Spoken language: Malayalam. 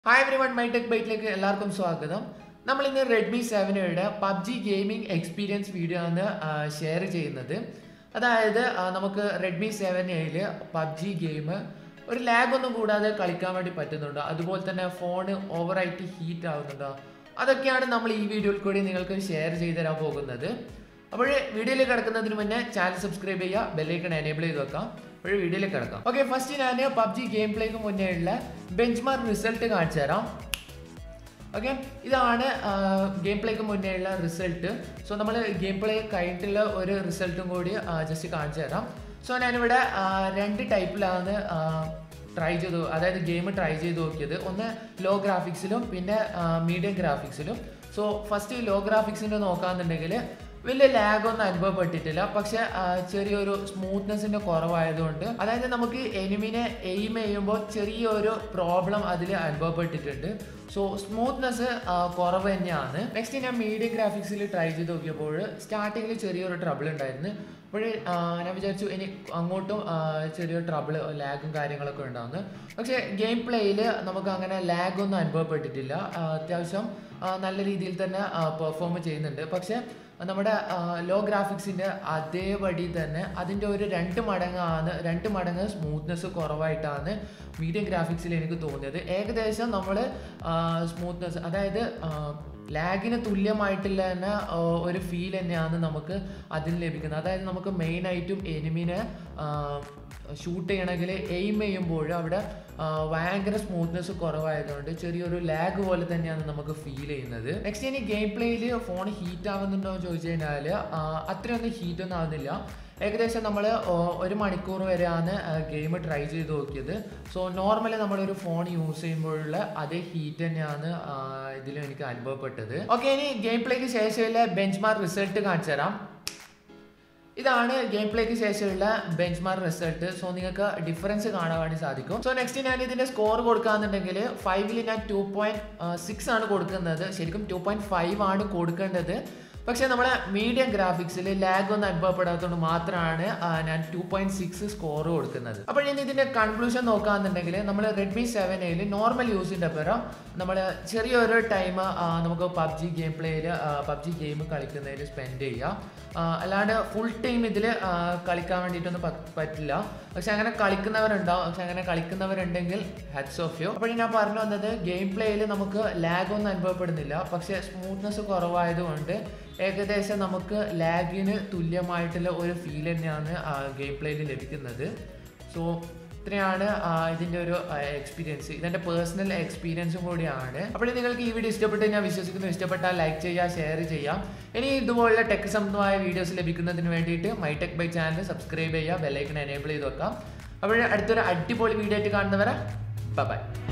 hi everyone my tech ബൈറ്റിലേക്ക് എല്ലാവർക്കും സ്വാഗതം നമ്മൾ ഇന്ന് റെഡ്മി സെവനയുടെ പബ്ജി ഗെയിമിംഗ് എക്സ്പീരിയൻസ് വീഡിയോ ആണ് ഷെയർ ചെയ്യുന്നത് അതായത് ആ, നമുക്ക് റെഡ്മി സെവൻ എയില് പബ്ജി ഗെയിം ഒരു ലാഗ് ഒന്നും കൂടാതെ കളിക്കാൻ വേണ്ടി പറ്റുന്നുണ്ടോ അതുപോലെ തന്നെ ഫോൺ ഓവറായിട്ട് ഹീറ്റ് ആവുന്നുണ്ടോ അതൊക്കെയാണ് നമ്മൾ ഈ വീഡിയോയിൽ കൂടി നിങ്ങൾക്ക് ഷെയർ ചെയ്ത് തരാൻ പോകുന്നത് അപ്പോൾ വീഡിയോയിലേക്ക് കിടക്കുന്നതിന് മുന്നേ ചാനൽ സബ്സ്ക്രൈബ് ചെയ്യുക ബെല്ലൈക്കൺ എനേബിൾ ചെയ്ത് വെക്കാം അപ്പോൾ വീഡിയോയിലേക്ക് കിടക്കാം ഓക്കെ ഫസ്റ്റ് ഞാൻ പബ്ജി ഗെയിം പ്ലേക്ക് മുന്നേ ഉള്ള ബെഞ്ച് മാർക്ക് റിസൾട്ട് കാണിച്ചു തരാം ഓക്കെ ഇതാണ് ഗെയിം പ്ലേക്ക് മുന്നേ ഉള്ള റിസൾട്ട് സോ നമ്മൾ ഗെയിം പ്ലേ കഴിഞ്ഞിട്ടുള്ള ഒരു റിസൾട്ടും കൂടി ജസ്റ്റ് കാണിച്ചു തരാം സോ ഞാനിവിടെ ആ, രണ്ട് ടൈപ്പിലാണ് ട്രൈ ചെയ്തു അതായത് ഗെയിം ട്രൈ ചെയ്ത് നോക്കിയത് ഒന്ന് ലോ ഗ്രാഫിക്സിലും പിന്നെ മീഡിയം ഗ്രാഫിക്സിലും സോ ഫസ്റ്റ് ലോ ഗ്രാഫിക്സിൻ്റെ നോക്കാന്നുണ്ടെങ്കിൽ വലിയ ലാഗ് ഒന്നും അനുഭവപ്പെട്ടിട്ടില്ല പക്ഷെ ആ, ചെറിയൊരു സ്മൂത്ത്നെസ്സിന്റെ കുറവായതുകൊണ്ട് അതായത് നമുക്ക് എനിമിനെ എയിം ചെയ്യുമ്പോൾ ചെറിയൊരു പ്രോബ്ലം അതിൽ അനുഭവപ്പെട്ടിട്ടുണ്ട് സോ സ്മൂത്ത്നെസ് കുറവ് തന്നെയാണ് നെക്സ്റ്റ് ഞാൻ മീഡിയം ഗ്രാഫിക്സിൽ ട്രൈ ചെയ്ത് നോക്കിയപ്പോൾ സ്റ്റാർട്ടിങ്ങിൽ ചെറിയൊരു ട്രബിൾ ഉണ്ടായിരുന്നു അപ്പോൾ ഞാൻ വിചാരിച്ചു ഇനി അങ്ങോട്ടും ആ, ചെറിയൊരു ട്രബിൾ ലാഗും കാര്യങ്ങളൊക്കെ ഉണ്ടാകുന്നു പക്ഷേ ഗെയിം പ്ലേയിൽ നമുക്ക് അങ്ങനെ ലാഗ് ഒന്നും അനുഭവപ്പെട്ടിട്ടില്ല ആ, അത്യാവശ്യം ആ, നല്ല രീതിയിൽ തന്നെ പെർഫോം ചെയ്യുന്നുണ്ട് പക്ഷേ നമ്മുടെ ലോ ഗ്രാഫിക്സിൻ്റെ അതേപടി തന്നെ അതിൻ്റെ ഒരു രണ്ട് മടങ്ങാണ് രണ്ട് മടങ്ങ് സ്മൂത്ത്നെസ് കുറവായിട്ടാണ് മീഡിയം ഗ്രാഫിക്സിൽ എനിക്ക് തോന്നിയത് ഏകദേശം നമ്മൾ സ്മൂത്ത്നെസ് അതായത് ലാഗിന് തുല്യമായിട്ടുള്ള തന്നെ ആ, ഒരു ഫീൽ തന്നെയാണ് നമുക്ക് അതിൽ ലഭിക്കുന്നത് അതായത് നമുക്ക് മെയിനായിട്ടും എനിമിനെ ഷൂട്ട് ചെയ്യണമെങ്കിൽ എയിം ചെയ്യുമ്പോൾ അവിടെ ആ, ഭയങ്കര സ്മൂത്ത്നെസ് കുറവായതുകൊണ്ട് ചെറിയൊരു ലാഗ് പോലെ തന്നെയാണ് നമുക്ക് ഫീൽ ചെയ്യുന്നത് നെക്സ്റ്റ് ഇനി ഗെയിം പ്ലേയിൽ ഫോൺ ഹീറ്റ് ആവുന്നുണ്ടോ എന്ന് ചോദിച്ചു കഴിഞ്ഞാൽ അത്രയൊന്നും ഹീറ്റ് ഒന്നും ആവുന്നില്ല ഏകദേശം നമ്മൾ ഒരു മണിക്കൂർ വരെയാണ് ഗെയിം ട്രൈ ചെയ്ത് നോക്കിയത് സോ നോർമലി നമ്മളൊരു ഫോൺ യൂസ് ചെയ്യുമ്പോഴുള്ള അതേ ഹീറ്റ് തന്നെയാണ് ഇതിൽ എനിക്ക് അനുഭവപ്പെട്ടത് ഓക്കെ ഇനി ഗെയിം പ്ലേക്ക് ശേഷമുള്ള ബെഞ്ച് മാർക്ക് റിസൾട്ട് കാണിച്ചു തരാം ഇതാണ് ഗെയിം പ്ലേക്ക് ശേഷമുള്ള ബെഞ്ച് മാർക്ക് റിസൾട്ട് സോ നിങ്ങൾക്ക് ഡിഫറൻസ് കാണാൻ വേണ്ടി സാധിക്കും സോ നെക്സ്റ്റ് ഞാൻ ഇതിന്റെ സ്കോർ കൊടുക്കാന്നുണ്ടെങ്കിൽ ഫൈവിൽ ഞാൻ ടു പോയിന്റ് സിക്സ് ആണ് കൊടുക്കുന്നത് ശരിക്കും ടു പോയിന്റ് ഫൈവ് ആണ് കൊടുക്കേണ്ടത് പക്ഷേ നമ്മളെ മീഡിയം ഗ്രാഫിക്സിൽ ലാഗ് ഒന്നും അനുഭവപ്പെടാത്തതുകൊണ്ട് മാത്രമാണ് ആ, ഞാൻ ടു പോയിന്റ് സിക്സ് സ്കോർ കൊടുക്കുന്നത് അപ്പോൾ ഇനി ഇതിന്റെ കൺക്ലൂഷൻ നോക്കാന്നുണ്ടെങ്കിൽ നമ്മൾ റെഡ്മി സെവൻ എയിൽ നോർമൽ യൂസിന്റെ പകരം നമ്മൾ ചെറിയൊരു ടൈം നമുക്ക് പബ്ജി ഗെയിം പ്ലേയിൽ പബ്ജി ഗെയിം കളിക്കുന്നതിൽ സ്പെൻഡ് ചെയ്യാം ആ, അല്ലാണ്ട് ഫുൾ ടൈം ഇതിൽ കളിക്കാൻ വേണ്ടിയിട്ടൊന്നും പ- പറ്റില്ല പക്ഷെ അങ്ങനെ കളിക്കുന്നവരുണ്ടാവും പക്ഷെ അങ്ങനെ കളിക്കുന്നവരുണ്ടെങ്കിൽ ഹെഡ്സ് ഓഫ് യു അപ്പോൾ ഞാൻ പറഞ്ഞു വന്നത് ഗെയിം പ്ലേയിൽ നമുക്ക് ലാഗ് ഒന്നും അനുഭവപ്പെടുന്നില്ല പക്ഷെ സ്മൂത്ത്നെസ് കുറവായതുകൊണ്ട് ഏകദേശം നമുക്ക് ലാഗിന് തുല്യമായിട്ടുള്ള ഒരു ഫീൽ തന്നെയാണ് ഗെയിം പ്ലേയിൽ ലഭിക്കുന്നത് സോ ഇത്രയാണ് ആ, ഇതിന്റെ ഒരു എക്സ്പീരിയൻസ് ഇതെന്റെ പേഴ്സണൽ എക്സ്പീരിയൻസും കൂടിയാണ് അപ്പോൾ നിങ്ങൾക്ക് ഈ വീഡിയോ ഇഷ്ടപ്പെട്ട് ഞാൻ വിശ്വസിക്കുന്നു ഇഷ്ടപ്പെട്ടാൽ ലൈക്ക് ചെയ്യുക ഷെയർ ചെയ്യാം ഇനി ഇതുപോലുള്ള ടെക് സംബന്ധമായ വീഡിയോസ് ലഭിക്കുന്നതിന് വേണ്ടിയിട്ട് my tech byte channel subscribe ചെയ്യുക ബെല്ലൈക്കൺ എനേബിൾ ചെയ്ത് വെക്കാം അപ്പോൾ അടുത്തൊരു അടിപൊളി വീഡിയോ ആയിട്ട് കാണുന്നവരെ ബൈ